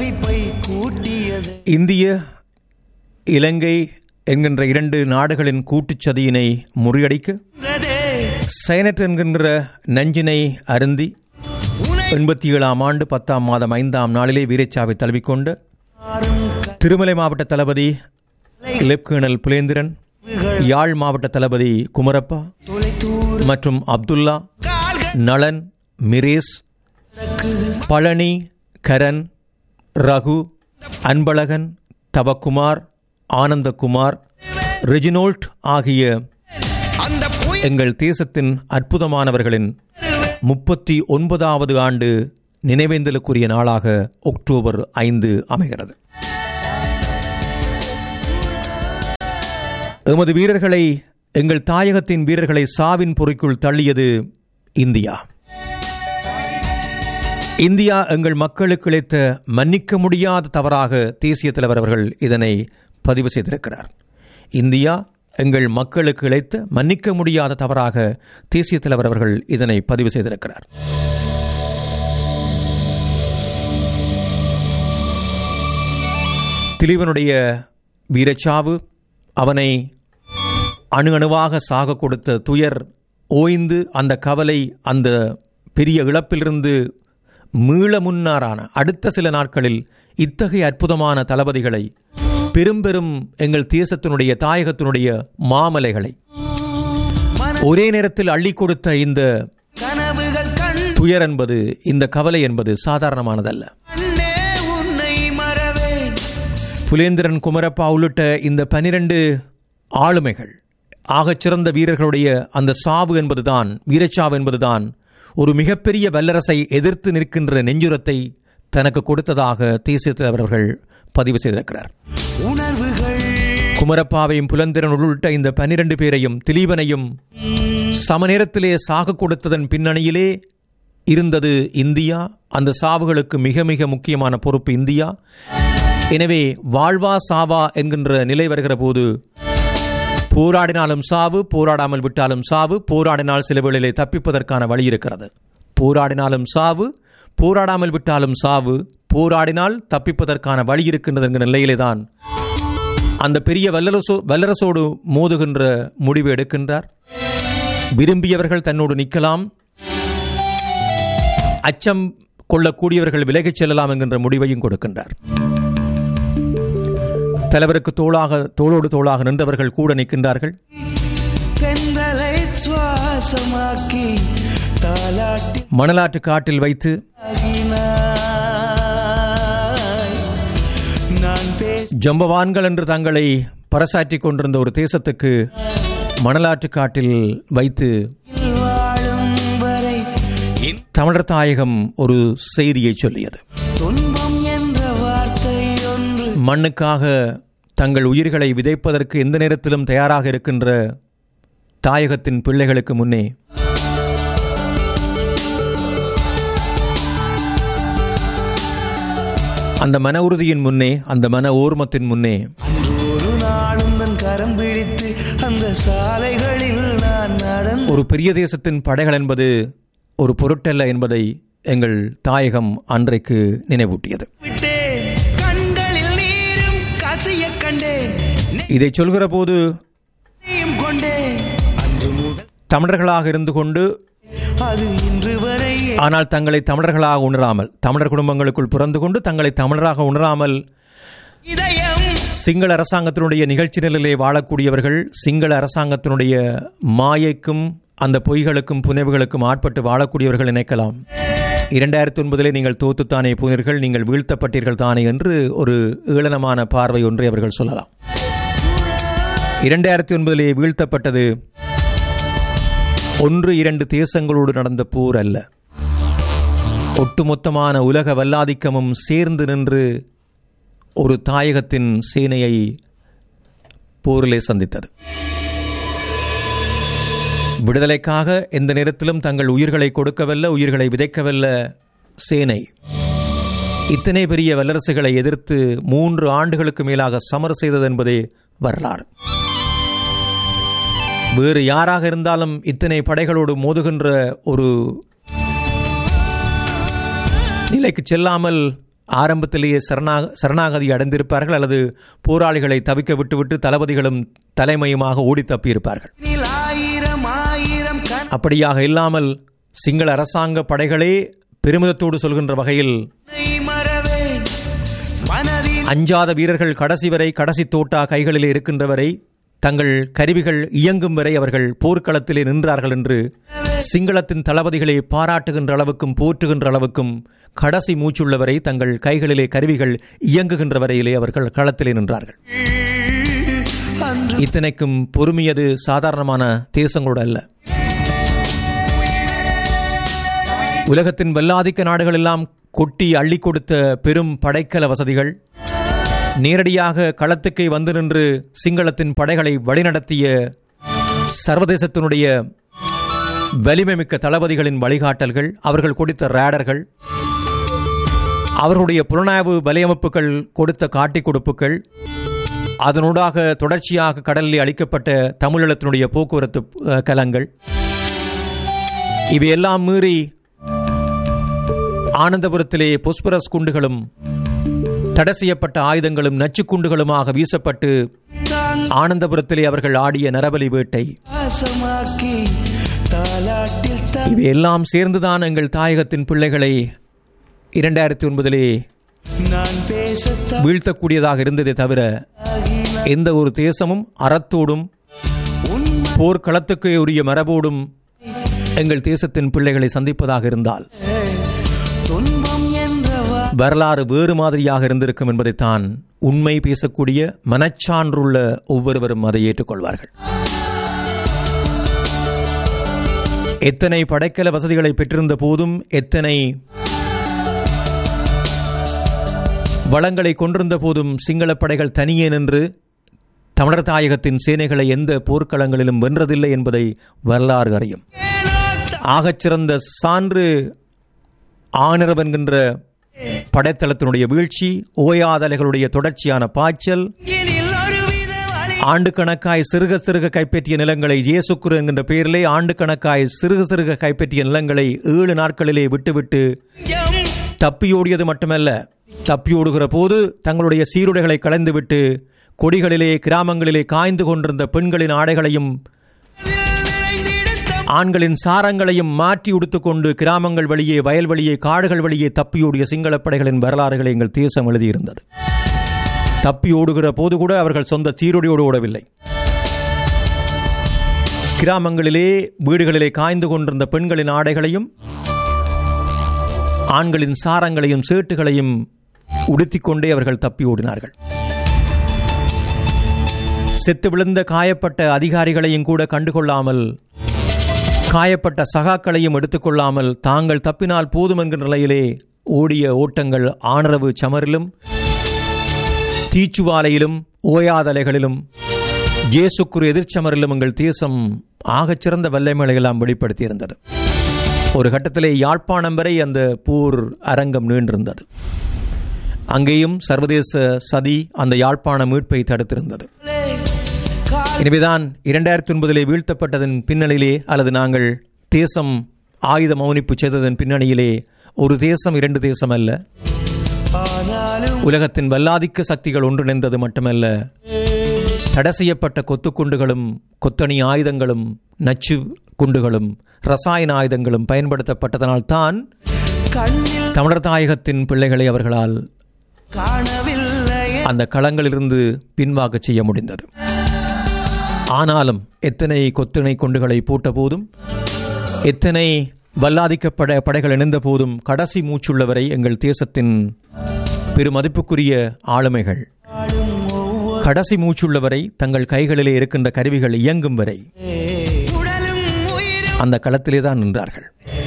தவிப்பை கூட்டியது இந்திய இலங்கை என்கின்ற இரண்டு நாடுகளின் கூட்டுச் சதியினை முறியடிக்க சைனட் என்கின்ற நஞ்சினை அருந்தி எண்பத்தி ஏழாம் ஆண்டு பத்தாம் மாதம் ஐந்தாம் நாளிலே வீரச்சாவை தழுவிக்கொண்டு திருமலை மாவட்ட தளபதி லெப்டினல் புலேந்திரன் யாழ் மாவட்ட தளபதி குமரப்பா மற்றும் அப்துல்லா நளன் மிரேஸ் பழனி கரண் ரகு அன்பழகன் தவக்குமார் ஆனந்தகுமார் ரெஜினோல்ட் ஆகிய அந்த புயல் எங்கள் தேசத்தின் அற்புதமானவர்களின் முப்பத்தி ஒன்பதாவது ஆண்டு நினைவேந்தலுக்குரிய நாளாக அக்டோபர் ஐந்து அமைகிறது எமது வீரர்களை எங்கள் தாயகத்தின் வீரர்களை சாவின் பொறிக்குள் தள்ளியது இந்தியா இந்தியா எங்கள் மக்களுக்கு இழைத்த மன்னிக்க முடியாத தவறாக தேசிய தலைவர் அவர்கள் இதனை பதிவு செய்திருக்கிறார் இந்தியா எங்கள் மக்களுக்கு இழைத்த மன்னிக்க முடியாத தவறாக தேசிய தலைவர் அவர்கள் இதனை பதிவு செய்திருக்கிறார் திலீவனுடைய வீரச்சாவு அவனை அணு அணுவாக சாக கொடுத்த துயர் ஓய்ந்து அந்த கவலை அந்த பெரிய இழப்பிலிருந்து மீள முன்னாரான அடுத்த சில நாட்களில் இத்தகைய அற்புதமான தளபதிகளை பெரும் பெரும் எங்கள் தேசத்தினுடைய தாயகத்தினுடைய மாமலைகளை ஒரே நேரத்தில் அள்ளி கொடுத்த இந்த கனவுகள் கண் துயர் என்பது இந்த கவலை என்பது சாதாரணமானதல்ல கண்டே உன்னை மறவேன் புலேந்திரன் குமரப்பா உள்ளிட்ட இந்த பனிரெண்டு ஆளுமைகள் ஆகச் சிறந்த வீரர்களுடைய அந்த சாவு என்பதுதான் வீரச்சாவு என்பதுதான் ஒரு மிகப்பெரிய வல்லரசை எதிர்த்து நிற்கின்ற நெஞ்சுரத்தை தனக்கு கொடுத்ததாக தேசிய தலைவர் அவர்கள் பதிவு செய்திருக்கிறார் உணர்வுகள் குமரப்பாவையும் புலந்திரன் உள்ளிட்ட இந்த பனிரெண்டு பேரையும் திலீபனையும் சமநேரத்திலே சாக கொடுத்ததன் பின்னணியிலே இருந்தது இந்தியா அந்த சாவுகளுக்கு மிக மிக முக்கியமான பொறுப்பு இந்தியா எனவே வாழ்வா சாவா என்கின்ற நிலை வருகிற போது போராடினாலும் சாவு போராடாமல் விட்டாலும் சாவு போராடினால் சில வேளையிலே தப்பிப்பதற்கான வழி இருக்கிறது போராடினாலும் சாவு போராடாமல் விட்டாலும் சாவு போராடினால் தப்பிப்பதற்கான வழி இருக்கின்றது என்கிற நிலையிலே தான் அந்த பெரிய வல்லரசோ வல்லரசோடு மோதுகின்ற முடிவு எடுக்கின்றார் விரும்பியவர்கள் தன்னோடு நிற்கலாம் அச்சம் கொள்ளக்கூடியவர்கள் விலகிச் செல்லலாம் என்கின்ற முடிவையும் கொடுக்கின்றார் தலைவருக்கு தோளாக தோளோடு தோளாக நின்றவர்கள் கூட நிற்கின்றார்கள் தென்றலை சுவாசமாக்கி தாலாட்டி மணலாற்று காட்டில் வைத்து ஆகினாய். நான் பேச ஜம்பவான்கள் என்று தங்களை பறைசாற்றிக் கொண்டிருந்த ஒரு தேசத்துக்கு மணலாற்று காட்டில் வைத்து வாழும் வரை என் தமிழர் தாயகம் ஒரு செய்தியை சொல்லியது துன்பம் என்ற வார்த்தை ஒன்று மண்ணுக்காக தங்கள் உயிர்களை விதைப்பதற்கு எந்த நேரத்திலும் தயாராக இருக்கின்ற தாயகத்தின் பிள்ளைகளுக்கு முன்னே அந்த மன உறுதியின் முன்னே அந்த மன ஓர்மத்தின் முன்னே அன்று ஒரு நாளும் தன் கரம் பிடித்து அந்த சாலைகளில் நான் நடந்து ஒரு பெரிய தேசத்தின் படைகள் என்பது ஒரு பொருட்டல்ல என்பதை எங்கள் தாயகம் அன்றைக்கு நினைவூட்டியது விட்டேன் கண்களில் நீரும் கசிய கண்டேன் இதை சொல்கிற போது நெய்யும் கொண்டேன் அன்று முதல் தமிழர்களாக இருந்து கொண்டு அது இன்று வரை ஆனால் தங்களை தமிழர்களாக உணராமல் தமிழர் குடும்பங்களுக்குள் பிறந்து கொண்டு தங்களை தமிழராக உணராமல் இதயம் சிங்கள அரசாங்கத்தினுடைய நிகழ்ச்சி நிலையிலே வாழக்கூடியவர்கள் சிங்கள அரசாங்கத்தினுடைய மாயைக்கும் அந்த பொய்களுக்கும் புனைவுகளுக்கும் ஆட்பட்டு வாழக்கூடியவர்கள் நினைக்கலாம் இரண்டாயிரத்தி ஒன்பதிலே நீங்கள் தோத்துத்தானே போனீர்கள் நீங்கள் வீழ்த்தப்பட்டீர்கள் தானே என்று ஒரு ஏளனமான பார்வை ஒன்றை அவர்கள் சொல்லலாம் இரண்டாயிரத்தி ஒன்பதிலே வீழ்த்தப்பட்டது ஒன்று இரண்டு தேசங்களோடு நடந்த போர் அல்ல ஒட்டுமொத்தமான உலக வல்லாதிக்கமும் சேர்ந்து நின்று ஒரு தாயகத்தின் சேனையை போரிலே சந்தித்தது விடுதலைக்காக எந்த நேரத்திலும் தங்கள் உயிர்களை கொடுக்கவல்ல உயிர்களை விதைக்கவல்ல சேனை இத்தனை பெரிய வல்லரசுகளை எதிர்த்து மூன்று ஆண்டுகளுக்கு மேலாக சமர் செய்தது என்பதே வரலாறு வேறு யாராக இருந்தாலும் இத்தனை படைகளோடு மோதுகின்ற ஒரு நிலைக்கு செல்லாமல் ஆரம்பத்திலேயே சரணாக சரணாகதி அடைந்திருப்பார்கள் அல்லது போராளிகளை தவிக்க விட்டுவிட்டு தளபதிகளும் தலைமையுமாக ஓடி தப்பியிருப்பார்கள் இதில் ஆயிரம் ஆயிரம் அப்படியாக இல்லாமல் சிங்கள அரசாங்க படைகளே பெருமிதத்தோடு சொல்கின்ற வகையில் கண்ணை மறவேன் மனதில் அஞ்சாத வீரர்கள் கடைசி வரை கடைசி தோட்டா கைகளிலே இருக்கின்ற வரை தங்கள் கருவிகள் இயங்கும் வரை அவர்கள் போர்க்களத்திலே நின்றார்கள் என்று சிங்களத்தின் தளபதிகளை பாராட்டுகின்ற அளவுக்கும் போற்றுகின்ற அளவுக்கும் கடைசி மூச்சுள்ளவரை தங்கள் கைகளிலே கருவிகள் இயங்குகின்ற வரையிலே அவர்கள் களத்திலே நின்றார்கள் அன்று இத்தனைக்கும் பொறுமையது சாதாரணமான தேசங்களோடு அல்ல உலகத்தின் வல்லாதிக்க நாடுகள் எல்லாம் கொட்டி அள்ளி கொடுத்த பெரும் படைக்கல வசதிகள் நேரடியாக களத்துக்கே வந்து நின்று சிங்களத்தின் படைகளை வழிநடத்திய சர்வதேசத்தினுடைய வலிமைமிக்க தளபதிகளின் வழிகாட்டல்கள் அவர்கள் கொடுத்த ரேடர்கள் அவர்களுடைய புலனாய்வு வலையமைப்புகள் கொடுத்த காட்டிக் கொடுப்புகள் அதனூடாக தொடர்ச்சியாக கடலில் அளிக்கப்பட்ட தமிழீழத்தினுடைய போக்குவரத்து அஹ், கலங்கள் இவையெல்லாம் மீறி ஆனந்தபுரத்திலே பொஸ்பரஸ் குண்டுகளும் தடை செய்யப்பட்ட ஆயுதங்களும் நச்சுக் குண்டுகளுமாக வீசப்பட்டு தாங்க ஆனந்தபுரத்திலே அவர்கள் ஆடிய நரபலி வேட்டை பாசமாக்கி தாலாட்டில் த இவையெல்லாம் சேர்ந்துதான் எங்கள் தாயகத்தின் பிள்ளைகளை இரண்டாயிரத்தி ஒன்பதிலே நான் பேச வீழ்த்தக்கூடியதாக இருந்ததே தவிர தகின எந்த ஒரு தேசமும் அறத்தோடும் உண்மை போர்க்களத்துக்கு உரிய மரபோடும் எங்கள் தேசத்தின் பிள்ளைகளை சந்திப்பதாக இருந்தால் துன்பம் என்றவா வரலாறு வேறு மாதிரியாக இருந்திருக்கும் என்பதைத்தான் உண்மை பேசக்கூடிய மனச்சான்றுள்ள ஒவ்வொருவரும் அதை ஏற்றுக்கொள்வார்கள் எத்தனை படைக்கல வசதிகளை பெற்றிருந்த போதும் எத்தனை வளங்களை கொண்டிருந்த போதும் சிங்களப் படைகள் தனியே நின்று தமிழர் தாயகத்தின் சேனைகளை எந்த போர்க்களங்களிலும் வென்றதில்லை என்பதை வரலாறு அறியும் ஆகச்சிறந்த சான்று ஆனிரவ் என்கின்ற படைத்தளத்தினுடைய வீழ்ச்சி ஓயாதலைகளுடைய தொடர்ச்சியான பாய்ச்சல் எனில் ஒருவித வழி ஆண்டு கணக்காய் சிறுக சிறுக கைப்பற்றிய நிலங்களை இயேசுக்குரு என்கின்ற பெயரிலே ஆண்டு கணக்காய் சிறுக சிறுக கைப்பற்றிய நிலங்களை ஏழு நாட்களிலே விட்டுவிட்டு எம் தப்பியோடியது மட்டுமல்ல தப்பியோடுகிற போது தங்களுடைய சீருடைகளை களைந்துவிட்டு கொடிகளிலே கிராமங்களிலே காய்ந்து கொண்டிருந்த பெண்களின் ஆடைகளையும் நிறைந்திடத்த ஆண்களின் சாரங்களையும் மாற்றி உடுத்துக்கொண்டு கிராமங்கள் வழியே வயல் வழியே காடுகள் வழியே தப்பியோடிய சிங்களப் படைகளின் வரலாறுகளை எங்கள் தேசம் எழுதியிருந்தது தப்பி ஓடுகிற போது கூட அவர்கள் சொந்த சீருடையோடு ஓடவில்லை கிராமங்களிலே வீடுகளிலே காய்ந்து கொண்டிருந்த பெண்களின் ஆடைகளையும் ஆண்களின் சாரங்களையும் சேட்டுகளையும் உடுத்திக்கொண்டே அவர்கள் தப்பி ஓடினார்கள் செத்து விழுந்த காயப்பட்ட அதிகாரிகளையும் கூட கண்டுகொள்ளாமல் காயப்பட்ட சகாக்களையும் எடுத்துக்கொள்ளாமல் தாங்கள் தப்பினால் போதும் என்கிற நிலையிலே ஓடிய ஓட்டங்கள் ஆணரவு சமரிலும் தீச்சுவாலையிலும் ஓயாதலைகளிலும் ஜேசுக்குரு எதிர்ச்சமரிலும் எங்கள் தேசம் ஆகச்சிறந்த வல்லமைகளை எல்லாம் வெளிப்படுத்தியிருந்தது ஒரு கட்டத்திலே யாழ்ப்பாணம் வரை அந்த போர் அரங்கம் நீண்டிருந்தது அங்கேயும் சர்வதேச சதி அந்த யாழ்ப்பாண மீட்பை தடுத்திருந்தது கால் எனவேதான் இரண்டாயிரத்தி ஒன்பதிலே வீழ்த்தப்பட்டதன் பின்னணியிலே அல்லது நாங்கள் தேசம் ஆயுத மௌனிப்பு செய்ததன் பின்னணியிலே ஒரு தேசம் இரண்டு தேசம் அல்ல ஆனாலும் உலகத்தின் வல்லாதிக்க சக்திகள் ஒன்றிணைந்தது மட்டுமல்ல தடை செய்யப்பட்ட கொத்துக்குண்டுகளும் கொத்தணி ஆயுதங்களும் நச்சு குண்டுகளும் ரசாயன ஆயுதங்களும் பயன்படுத்தப்பட்டதனால் தான் கண்ணில் தமிழர் தாயகத்தின் பிள்ளைகளை அவர்களால் காணவில்லையே அந்த களங்களிலிருந்து பின்வாங்கச் செய்ய முடிந்தது ஆனாலும் எத்தனை கொத்தனை குண்டுகளை போட்ட போதும் எத்தனை வல்லாதிக்கப்பட படைகள் இணைந்த போதும் கடைசி மூச்சுள்ளவரை எங்கள் தேசத்தின் பெருமதிப்புக்குரிய ஆளுமைகள் வாழும் ஒவ்வொரு கடைசி மூச்சுள்ளவரை தங்கள் கைகளிலே இருக்கின்ற கருவிகள் இயங்கும் வரை உடலும் உயிரும் அந்த களத்திலே தான் நின்றார்கள்